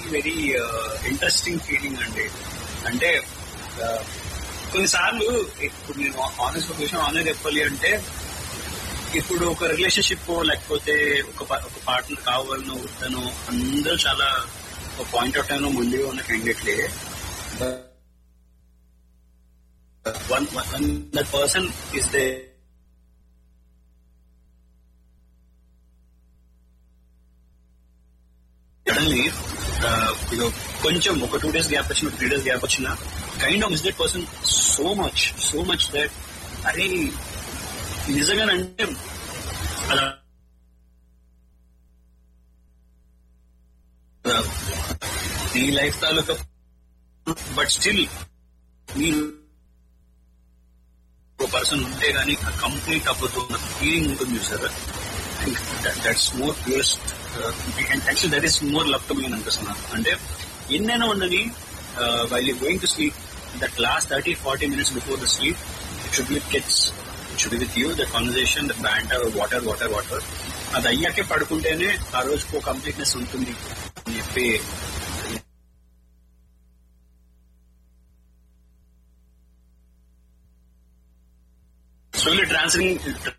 very interesting feeling అండి అంటే uh, కొన్నిసార్లు ఇప్పుడు నేను ఆనెస్ట్ ఒక విషయం ఆనర్ చెప్పాలి అంటే ఇప్పుడు ఒక రిలేషన్షిప్ లేకపోతే ఒక పా- ఒక పార్ట్నర్ కావాలనో వద్దనో అందరూ చాలా ఒక పాయింట్ ఆఫ్ టైం లో ముందుగా ఉన్న క్యాండిడేట్లే one one that person is they suddenly ఇప్పుడు కొంచెం ఒక టూ డేస్ గ్యాప్ వచ్చిన త్రీ డేస్ గ్యాప్ వచ్చిన kind of miss that person so much so much that అరే నిజంగానంటే అలా నీ లైఫ్ తాలూకా బట్ స్టిల్ మీ ఒక పర్సన్ ఉంటే గానీ కంప్లీట్ అవ్వదు ఫీలింగ్ ఉంటుంది sir that's more purest actual that is more love to me అనిపిస్తున్నా అంటే ఎన్నైనా ఉండని while going to sleep that last thirty forty minutes before the sleep it should be kids it should be with you the conversation the banter water water water అది అయ్యాకే పడుకుంటేనే ఆ రోజుకు completeness ఉంటుంది అని చెప్పి slowly transitioning